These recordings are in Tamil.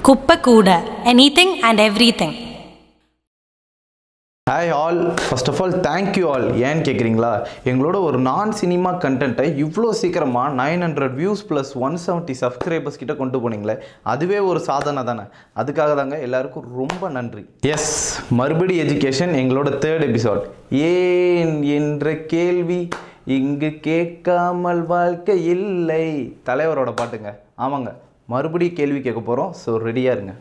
குப்பை கூட anything and everything hi all first of all thank you all ஏன்னு கேட்குறீங்களா எங்களோட ஒரு நான் சினிமா கண்டென்ட்டை இவ்வளோ சீக்கிரமாக nine hundred views plus one seventy subscribers கிட்ட கொண்டு போனீங்களே அதுவே ஒரு சாதனை தானே அதுக்காக தாங்க எல்லாருக்கும் ரொம்ப நன்றி எஸ் மறுபடி எஜுகேஷன் எங்களோட தேர்ட் எபிசோட் ஏன் என்ற கேள்வி இங்கு கேட்காமல் வாழ்க்கை இல்லை தலைவரோட பாட்டுங்க ஆமாங்க மறுபடி கேள்வி கேட்க போகிறோம் ஸோ ரெடியாக இருங்க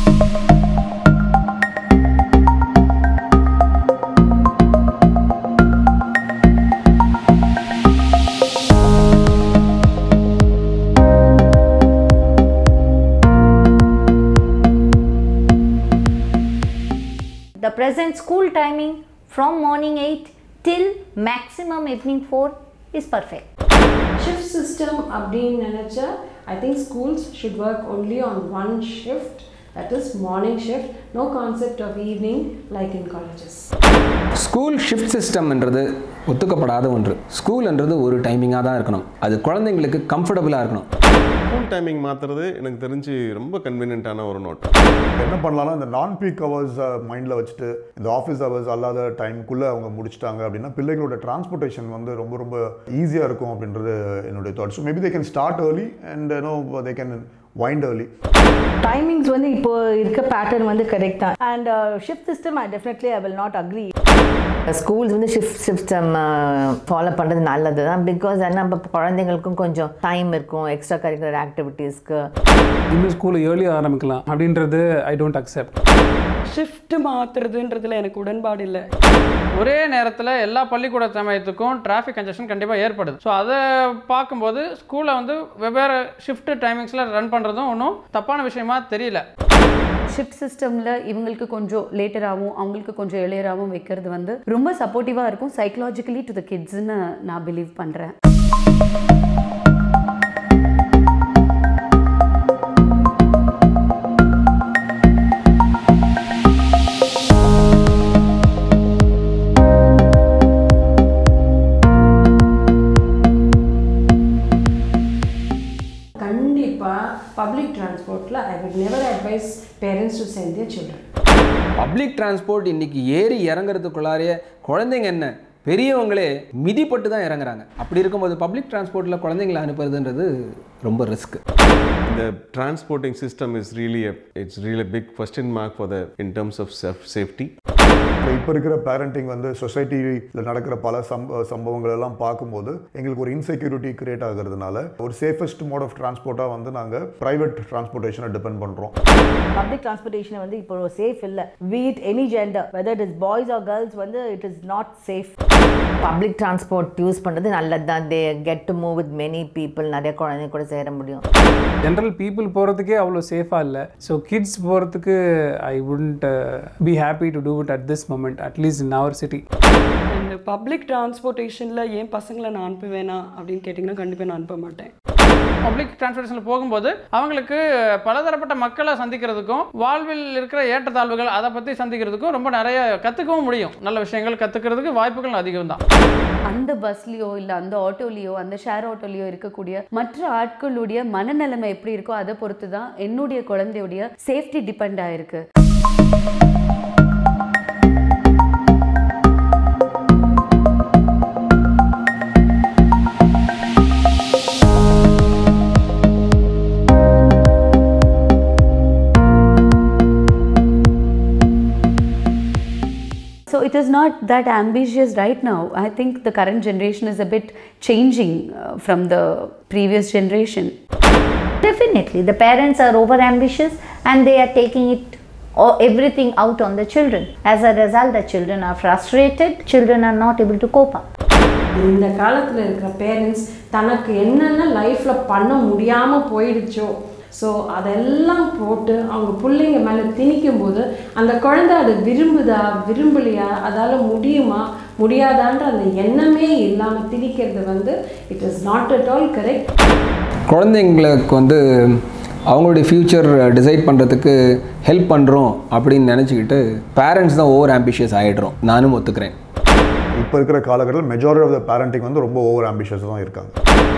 The present school timing from morning 8 till maximum evening 4 is perfect. Shift system அப்படின்னு நினச்சா I think schools should work only on one shift that is morning shift no concept of evening like in colleges school shift சிஸ்டம்ன்றது ஒத்துக்கப்படாத ஒன்று ஸ்கூல்ன்றது ஒரு டைமிங்காக தான் இருக்கணும் அது குழந்தைங்களுக்கு கம்ஃபர்டபுளாக இருக்கணும் ஸ்கூல் டைமிங் மாற்றுறது எனக்கு தெரிஞ்சு ரொம்ப கன்வீனியன்ட்டான ஒரு நோட் என்ன பண்ணலாம்னா இந்த நான் பீக் ஹவர்ஸ் மைண்டில் வச்சுட்டு இந்த ஆஃபீஸ் ஹவர்ஸ் அல்லாத டைம்குள்ளே அவங்க முடிச்சிட்டாங்க அப்படின்னா பிள்ளைகளோட டிரான்ஸ்போர்ட்டேஷன் வந்து ரொம்ப ரொம்ப ஈஸியாக இருக்கும் அப்படின்றது என்னுடைய thought so maybe they can start early and no they can wind early timings வந்து இப்போ இருக்க பேட்டர்ன் வந்து கரெக்ட் தான் and shift system I definitely I will not agree schools வந்து ஷிஃப்ட் சிஸ்டம் ஃபாலோ பண்ணுறது நல்லது தான் பிகாஸ் என்ன இப்போ குழந்தைங்களுக்கும் கொஞ்சம் டைம் இருக்கும் எக்ஸ்ட்ரா கரிக்குலர் ஆக்டிவிட்டீஸ்க்கு இன்னும் ஸ்கூல் ஏர்லியாக ஆரம்பிக்கலாம் அப்படின்றது ஐ டோன்ட் அக்செப்ட் ஷிஃப்ட் மாற்றுறதுன்றதுல எனக்கு உடன்பாடு இல்லை ஒரே நேரத்தில் எல்லா பள்ளிக்கூட சமயத்துக்கும் டிராஃபிக் கன்ஜெஷன் கண்டிப்பாக ஏற்படுது ஸோ அதை பார்க்கும்போது ஸ்கூலை வந்து வெவ்வேறு ஷிஃப்ட் டைமிங்ஸில் ரன் பண்ணுறதும் ஒன்றும் தப்பான விஷயமா தெரியல ஷிஃப்ட் சிஸ்டமில் இவங்களுக்கு கொஞ்சம் லேட்டராகவும் அவங்களுக்கு கொஞ்சம் எளியராகவும் வைக்கிறது வந்து ரொம்ப சப்போர்ட்டிவாக இருக்கும் சைக்கலாஜிக்கலி டு த கிட்ஸ்ன்னு நான் பிலீவ் பண்ணுறேன் கண்டிப்பாக பப்ளிக் டிரான்ஸ்போர்ட்டில் I would never advise parents to send their children public transport இன்னைக்கு ஏறி இறங்குறதுக்குள்ளாரையே குழந்தைங்க என்ன பெரியவங்களே மிதிப்பட்டு தான் இறங்குறாங்க அப்படி இருக்கும்போது பப்ளிக் டிரான்ஸ்போர்ட்டில் குழந்தைங்களை அனுப்புறதுன்றது ரொம்ப ரிஸ்க் இந்த transporting system is really it's really big question mark for the in terms of safety இப்போ இருக்கிற பேரண்டிங் வந்து சொசைட்டியில் நடக்கிற பல சம்ப சம்பவங்கள் எல்லாம் பார்க்கும்போது எங்களுக்கு ஒரு இன்செக்யூரிட்டி கிரியேட் ஆகுறதுனால ஒரு சேஃபஸ்ட் மோட் ஆஃப் டிரான்ஸ்போர்ட்டாக வந்து நாங்கள் ப்ரைவேட் டிரான்ஸ்போர்ட்டேஷனை டிபெண்ட் பண்ணுறோம் பப்ளிக் டிரான்ஸ்போர்ட்டேஷன் வந்து இப்போ சேஃப் இல்லை with any gender whether it is boys or girls வந்து it is not safe public transport use பண்ணுறது நல்லது தான் they get to move with many people நிறைய குழந்தைங்க கூட சேர முடியும் ஜென்ரல் பீப்புள் போகிறதுக்கே அவ்வளோ சேஃபாக இல்லை ஸோ கிட்ஸ் போகிறதுக்கு I wouldn't be happy to do it at this moment at least in our city and public டிரான்ஸ்போர்ட்டேஷனில் ஏன் பசங்களை நான் அனுப்புவேனா அப்படின்னு கேட்டிங்கன்னா கண்டிப்பாக நான் அனுப்ப மாட்டேன் பப்ளிக் டிரான்ஸ்போர்ட்டேஷனில் போகும்போது அவங்களுக்கு பலதரப்பட்ட மக்களை சந்திக்கிறதுக்கும் வாழ்வில் இருக்கிற ஏற்றத்தாழ்வுகள் அதை பற்றி சந்திக்கிறதுக்கும் ரொம்ப நிறைய கற்றுக்கவும் முடியும் நல்ல விஷயங்கள் கற்றுக்கிறதுக்கு வாய்ப்புகள் அதிகம் தான் அந்த பஸ்லேயோ இல்லை அந்த ஆட்டோலேயோ அந்த ஷேர் ஆட்டோலேயோ இருக்கக்கூடிய மற்ற ஆட்களுடைய மனநிலைமை எப்படி இருக்கோ அதை பொறுத்து தான் என்னுடைய குழந்தையுடைய சேஃப்டி டிபெண்ட் ஆயிருக்கு So it is not that ambitious right now. I think the current generation is a bit changing uh, from the previous generation. Definitely, the parents are over ambitious and they are taking it or everything out on the children. As a result, the children are frustrated, children are not able to cope up. இந்த காலத்தில் இருக்கிற பேரண்ட்ஸ் தனக்கு என்னென்ன லைஃப்பில் பண்ண முடியாமல் போயிடுச்சோ ஸோ அதெல்லாம் போட்டு அவங்க பிள்ளைங்க மேலே திணிக்கும் போது அந்த குழந்தை அதை விரும்புதா விரும்பலையா அதால் முடியுமா முடியாதான்ற அந்த எண்ணமே இல்லாமல் திணிக்கிறது வந்து it is not at all correct குழந்தைங்களுக்கு வந்து அவங்களுடைய ஃப்யூச்சர் டிசைட் பண்ணுறதுக்கு ஹெல்ப் பண்ணுறோம் அப்படின்னு நினச்சிக்கிட்டு பேரண்ட்ஸ் தான் ஓவர் ஆம்பிஷியஸ் ஆகிடுறோம் நானும் ஒத்துக்கிறேன் இப்போ இருக்கிற காலகட்டத்தில் மெஜாரிட்டி ஆஃப் த பேரண்டிங் வந்து ரொம்ப ஓவர் ஆம்பிஷியஸ் தான் இருக்காங்க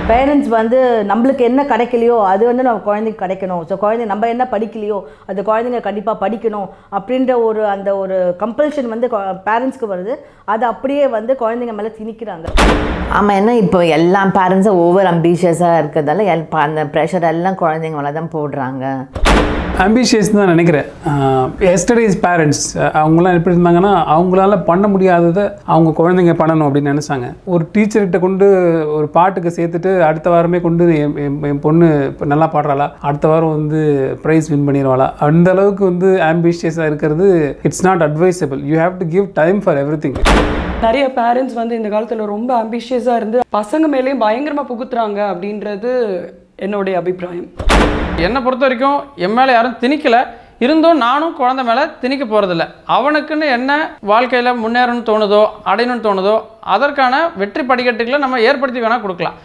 பேரண்ட்ஸ் வந்து நம்மளுக்கு என்ன கிடைக்கலையோ அது வந்து நம்ம குழந்தைக்கு கிடைக்கணும் ஸோ குழந்தை நம்ம என்ன படிக்கலையோ அது குழந்தைங்க கண்டிப்பாக படிக்கணும் அப்படின்ற ஒரு அந்த ஒரு கம்பல்ஷன் வந்து பேரண்ட்ஸ்க்கு வருது அது அப்படியே வந்து குழந்தைங்க மேலே திணிக்கிறாங்க ஆமாம் என்ன இப்போ எல்லா பேரண்ட்ஸும் ஓவர் அம்பிஷியஸாக இருக்கிறதால எல் ப- அந்த ப்ரெஷர் எல்லாம் குழந்தைங்க மேலே தான் போடுறாங்க அம்பிஷியஸ் தான் நினைக்கிறேன் எஸ்டடேஸ் பேரண்ட்ஸ் அவங்களாம் எப்படி இருந்தாங்கன்னா அவங்களால பண்ண முடியாததை அவங்க குழந்தைங்க பண்ணணும் அப்படின்னு நினச்சாங்க ஒரு டீச்சர்கிட்ட கொண்டு ஒரு பாட்டுக்கு சேர்த்துட்டு அடுத்த வாரமே கொண்டு என் என் என் பொண்ணு இப்போ நல்லா பாடுறாளா அடுத்த வாரம் வந்து ப்ரைஸ் வின் பண்ணிடுவாளா அந்த அளவுக்கு வந்து ஆம்பிஷியஸாக இருக்கிறது it's not advisable you have to give time for everything நிறைய பேரண்ட்ஸ் வந்து இந்த காலத்தில் ரொம்ப அம்பிஷியஸாக இருந்து பசங்க மேலேயும் பயங்கரமாக புகுத்துறாங்க அப்படின்றது என்னுடைய அபிப்பிராயம் என்னை பொறுத்த வரைக்கும் என் மேலே யாரும் திணிக்கல இருந்தும் நானும் குழந்தை மேலே திணிக்க போகிறதில்ல அவனுக்குன்னு என்ன வாழ்க்கையில் முன்னேறணும்னு தோணுதோ அடையணும்னு தோணுதோ அதற்கான வெற்றி படிக்கட்டுகளை நம்ம ஏற்படுத்தி வேணால் கொடுக்கலாம்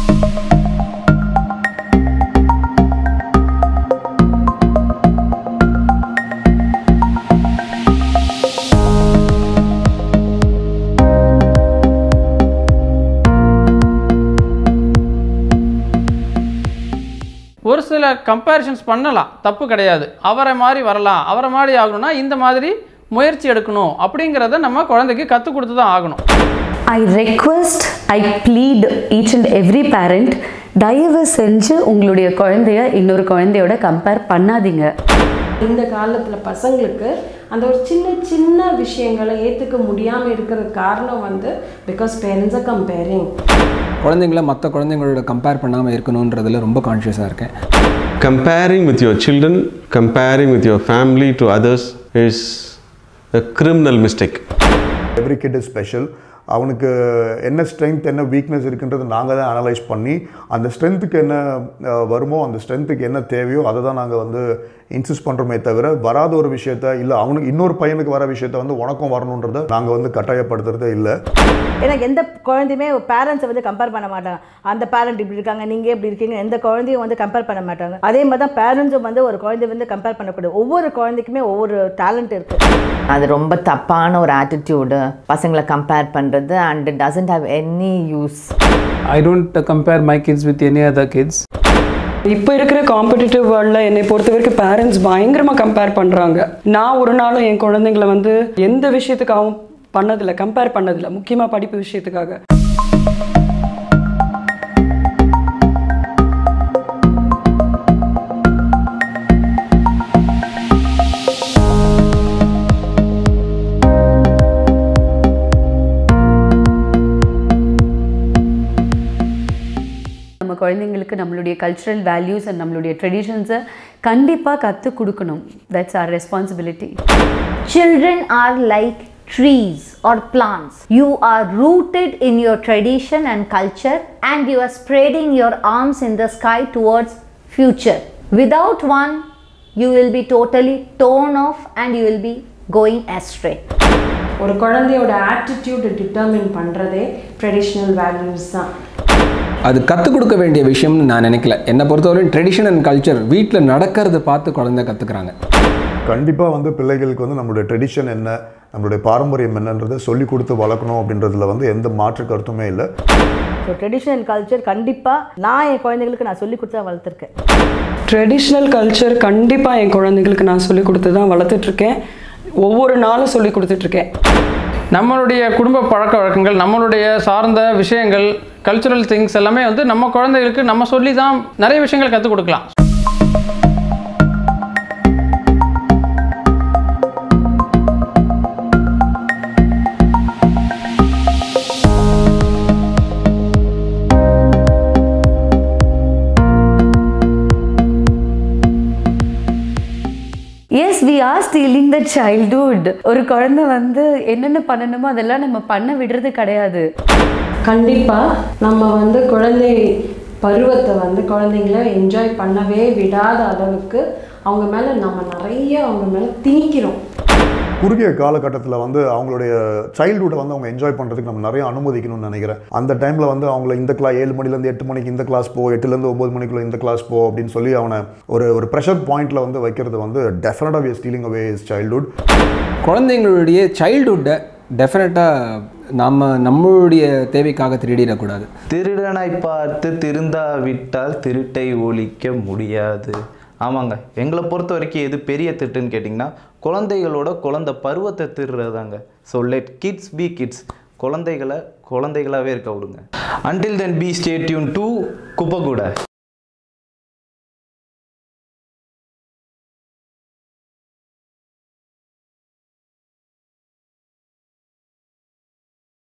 ஒரு சில கம்பேரிஷன்ஸ் பண்ணலாம் தப்பு கிடையாது அவரை மாதிரி வரலாம் அவரை மாதிரி ஆகணும்னா இந்த மாதிரி முயற்சி எடுக்கணும் அப்படிங்கிறத நம்ம குழந்தைக்கு கற்றுக் கொடுத்து தான் ஆகணும் I request I plead each and every parent தயவு செஞ்சு உங்களுடைய குழந்தைய இன்னொரு குழந்தையோட கம்பேர் பண்ணாதீங்க இந்த காலத்தில் பசங்களுக்கு அந்த ஒரு சின்ன சின்ன விஷயங்களை ஏற்றுக்க முடியாமல் இருக்கிற காரணம் வந்து பிகாஸ் பேரண்ட்ஸ் ஆர் கம்பேரிங் குழந்தைங்கள மற்ற குழந்தைங்களோட கம்பேர் பண்ணாமல் இருக்கணுன்றதுல ரொம்ப கான்ஷியஸாக இருக்கேன் Comparing with your children, comparing with your family to others is a criminal mistake. Every kid is special அவனுக்கு என்ன ஸ்ட்ரென்த் என்ன வீக்னஸ் இருக்குன்றது நாங்கள் தான் அனலைஸ் பண்ணி அந்த ஸ்ட்ரென்த்துக்கு என்ன அஹ், வருமோ அந்த ஸ்ட்ரென்த்துக்கு என்ன தேவையோ அதை தான் நாங்கள் வந்து இன்சிஸ்ட் பண்ணுறோமே தவிர வராத ஒரு விஷயத்த இல்லை அவனுக்கு இன்னொரு பையனுக்கு வர விஷயத்த வந்து உனக்கும் வரணுன்றதை நாங்கள் வந்து கட்டாயப்படுத்துறதே இல்லை ஏன்னா எந்த குழந்தையுமே பேரண்ட்ஸை வந்து கம்பேர் பண்ண மாட்டாங்க அந்த பேரண்ட் இப்படி இருக்காங்க நீங்கள் எப்படி இருக்கீங்க எந்த குழந்தையும் வந்து கம்பேர் பண்ண மாட்டாங்க அதே மாதிரி தான் பேரண்ட்ஸும் வந்து ஒரு குழந்தைய வந்து கம்பேர் பண்ணக்கூடாது ஒவ்வொரு குழந்தைக்குமே ஒவ்வொரு டேலண்ட் இருக்குது அது ரொம்ப தப்பான ஒரு ஆட்டிடியூடு பசங்களை கம்பேர் பண்ணுறது and doesn't have any use I don't compare my kids with any other kids இப்போ இருக்கிற காம்படிட்டிவ் வேர்ல்டில் என்னை பொறுத்த வரைக்கும் பேரண்ட்ஸ் பயங்கரமாக கம்பேர் பண்ணுறாங்க நான் ஒரு நாளும் என் குழந்தைங்கள வந்து எந்த விஷயத்துக்காகவும் பண்ணதில்லை கம்பேர் பண்ணதில்லை முக்கியமாக படிப்பு விஷயத்துக்காக நம்ம குழந்தைங்களுக்கு நம்மளுடைய கல்ச்சுரல் வேல்யூஸ் அண்ட் நம்மளுடைய ட்ரெடிஷன்ஸை கண்டிப்பாக கற்றுக் கொடுக்கணும் that's our responsibility Children are like trees or plants. You are rooted in your tradition and culture and you are spreading your arms in the sky towards future. Without one, you will be totally torn off and you will be going astray. ஒரு குழந்தையோட ஆட்டிடியூட் டிட்டர்மின் பண்ணுறதே ட்ரெடிஷ்னல் வேல்யூஸ் தான் அது கற்றுக் கொடுக்க வேண்டிய விஷயம்னு நான் நினைக்கல என்னை பொறுத்தவரையும் ட்ரெடிஷன் அண்ட் கல்ச்சர் வீட்டில் நடக்கிறத பார்த்து குழந்தை கற்றுக்குறாங்க கண்டிப்பாக வந்து பிள்ளைகளுக்கு வந்து நம்மளுடைய ட்ரெடிஷன் என்ன நம்மளுடைய பாரம்பரியம் என்னன்றதை சொல்லி கொடுத்து வளர்க்கணும் அப்படின்றதுல வந்து எந்த மாற்று கருத்துமே இல்லை ஸோ ட்ரெடிஷன் அண்ட் கல்ச்சர் கண்டிப்பாக நான் என் குழந்தைங்களுக்கு நான் சொல்லி கொடுத்து தான் வளர்த்துருக்கேன் ட்ரெடிஷ்னல் கல்ச்சர் கண்டிப்பாக என் குழந்தைங்களுக்கு நான் சொல்லி கொடுத்து தான் வளர்த்துட்ருக்கேன் ஒவ்வொரு நாளும் சொல்லி கொடுத்துட்ருக்கேன் நம்மளுடைய குடும்ப பழக்க வழக்கங்கள் நம்மளுடைய சார்ந்த விஷயங்கள் கல்ச்சுரல் திங்ஸ் எல்லாமே வந்து நம்ம குழந்தைகளுக்கு நம்ம சொல்லி தான் நிறைய விஷயங்கள் கற்றுக் கொடுக்கலாம் as we are stealing the childhood ஒரு குழந்தை வந்து என்னென்ன பண்ணணுமோ அதெல்லாம் நம்ம பண்ண விடுறது கிடையாது கண்டிப்பாக நம்ம வந்து குழந்தை பருவத்தை வந்து குழந்தைங்கள என்ஜாய் பண்ணவே விடாத அளவுக்கு அவங்க மேலே நம்ம நிறைய அவங்க மேலே திணிக்கிறோம் குறுகிய காலகட்டத்தில் வந்து அவங்களுடைய சைல்டுஹுட்டை வந்து அவங்க என்ஜாய் பண்ணுறதுக்கு நம்ம நிறைய அனுமதிக்கணும்னு நினைக்கிறேன் அந்த டைமில் வந்து அவங்கள இந்த கிளாஸ் ஏழு மணிலேருந்து எட்டு மணிக்கு இந்த கிளாஸ் போ எட்டுலேருந்து ஒம்பது மணிக்குள்ள இந்த கிளாஸ் போ அப்படின்னு சொல்லி அவனை ஒரு ஒரு ப்ரெஷர் பாயிண்ட்டில் வந்து வைக்கிறது வந்து டெஃபினட்டாக we stealing away is childhood குழந்தைங்களுடைய சைல்டுஹுட்டை டெஃபினட்டாக நம்ம நம்மளுடைய தேவைக்காக திருடிடக்கூடாது திருடனை பார்த்து திருந்தாவிட்டால் திருட்டை ஒழிக்க முடியாது ஆமாங்க எங்களை பொறுத்த வரைக்கும் எது பெரிய திட்டுன்னு கேட்டிங்கன்னா குழந்தைகளோட குழந்தை பருவத்தை திருடுறதாங்க so let kids be kids குழந்தைகளை குழந்தைகளாகவே இருக்க விடுங்க until then be stay tuned to குப்பைக்கூட